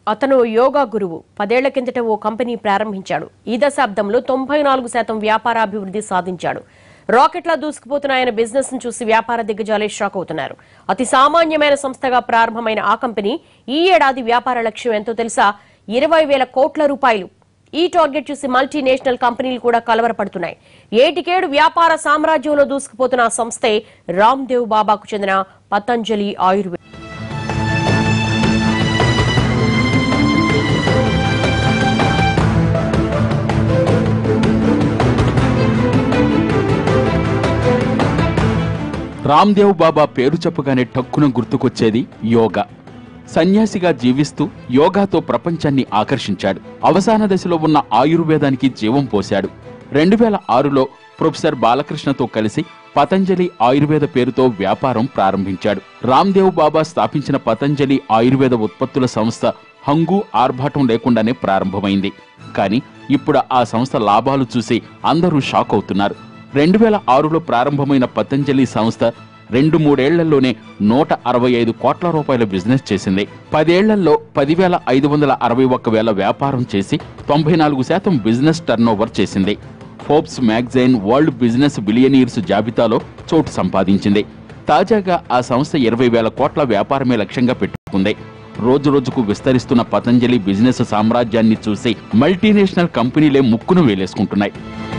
అతను యోగా గురువు పదేళ్ల కిందట ఓ కంపెనీ ప్రారంభించాడు ఈ దశాబ్దంలో తొంభై నాలుగు శాతం వ్యాపారాభివృద్ధి సాధించాడు రాకెట్లా దూసుకుపోతున్న ఆయన బిజినెస్ ను చూసి వ్యాపార దిగ్గజాలే షాక్ అవుతున్నారు అతి సామాన్యమైన సంస్థగా ప్రారంభమైన ఆ కంపెనీ ఈ ఏడాది వ్యాపార లక్ష్యం ఎంతో తెలుసా ఇరవై వేల కోట్ల రూపాయలు ఈ టార్గెట్ చూసి మల్టీనేషనల్ కంపెనీలు కూడా కలవరపడుతున్నాయి ఏటికేడు వ్యాపార సామ్రాజ్యంలో దూసుకుపోతున్న ఆ సంస్థే రామ్దేవ్ బాబాకు చెందిన పతంజలి ఆయుర్వేద రామ్దేవ్ బాబా పేరు చెప్పగానే టక్కున గుర్తుకొచ్చేది యోగా సన్యాసిగా జీవిస్తూ యోగాతో ప్రపంచాన్ని ఆకర్షించాడు అవసాన దశలో ఉన్న ఆయుర్వేదానికి జీవం పోశాడు రెండు వేల ఆరులో ప్రొఫెసర్ బాలకృష్ణతో కలిసి పతంజలి ఆయుర్వేద పేరుతో వ్యాపారం ప్రారంభించాడు రామ్దేవ్ బాబా స్థాపించిన పతంజలి ఆయుర్వేద ఉత్పత్తుల సంస్థ హంగు ఆర్భాటం లేకుండానే ప్రారంభమైంది కానీ ఇప్పుడు ఆ సంస్థ లాభాలు చూసి అందరూ షాక్ అవుతున్నారు రెండు వేల ఆరులో ప్రారంభమైన పతంజలి సంస్థ రెండు మూడేళ్లలోనే నూట అరవై ఐదు కోట్ల రూపాయల బిజినెస్ చేసింది పదేళ్లలో పదివేల ఐదు వందల అరవై ఒక్క వేల వ్యాపారం చేసి తొంభై నాలుగు శాతం బిజినెస్ టర్నోవర్ చేసింది Forbes magazine world business billionaires జాబితాలో చోటు సంపాదించింది తాజాగా ఆ సంస్థ ఇరవై వేల కోట్ల వ్యాపారమే లక్ష్యంగా పెట్టుకుంది రోజు రోజుకు విస్తరిస్తున్న పతంజలి బిజినెస్ సామ్రాజ్యాన్ని చూసి మల్టీనేషనల్ కంపెనీలే ముక్కును వేలేసుకుంటున్నాయి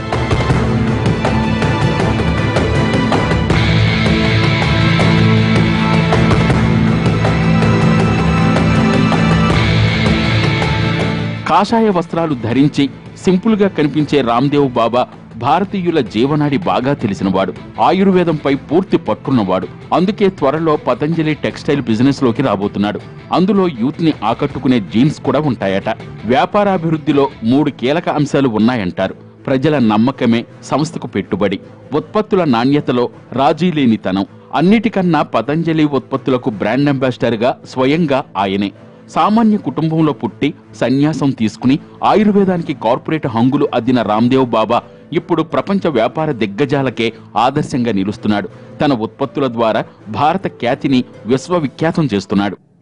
కాషాయ వస్త్రాలు ధరించి సింపుల్ గా కనిపించే రామ్దేవ్ బాబా భారతీయుల జీవనాడి బాగా తెలిసినవాడు ఆయుర్వేదంపై పూర్తి పట్టున్నవాడు అందుకే త్వరలో పతంజలి టెక్స్టైల్ బిజినెస్ లోకి రాబోతున్నాడు అందులో యూత్ ని ఆకట్టుకునే జీన్స్ కూడా ఉంటాయట వ్యాపారాభివృద్ధిలో మూడు కీలక అంశాలు ఉన్నాయంటారు ప్రజల నమ్మకమే సంస్థకు పెట్టుబడి ఉత్పత్తుల నాణ్యతలో రాజీ లేనితనం అన్నిటికన్నా పతంజలి ఉత్పత్తులకు బ్రాండ్ అంబాసిడర్ గా స్వయంగా ఆయనే సామాన్య కుటుంబంలో పుట్టి సన్యాసం తీసుకుని ఆయుర్వేదానికి కార్పొరేట్ హంగులు అద్దిన రామ్దేవ్ బాబా ఇప్పుడు ప్రపంచ వ్యాపార దిగ్గజాలకే ఆదర్శంగా నిలుస్తున్నాడు తన ఉత్పత్తుల ద్వారా భారత ఖ్యాతిని విశ్వవిఖ్యాతం చేస్తున్నాడు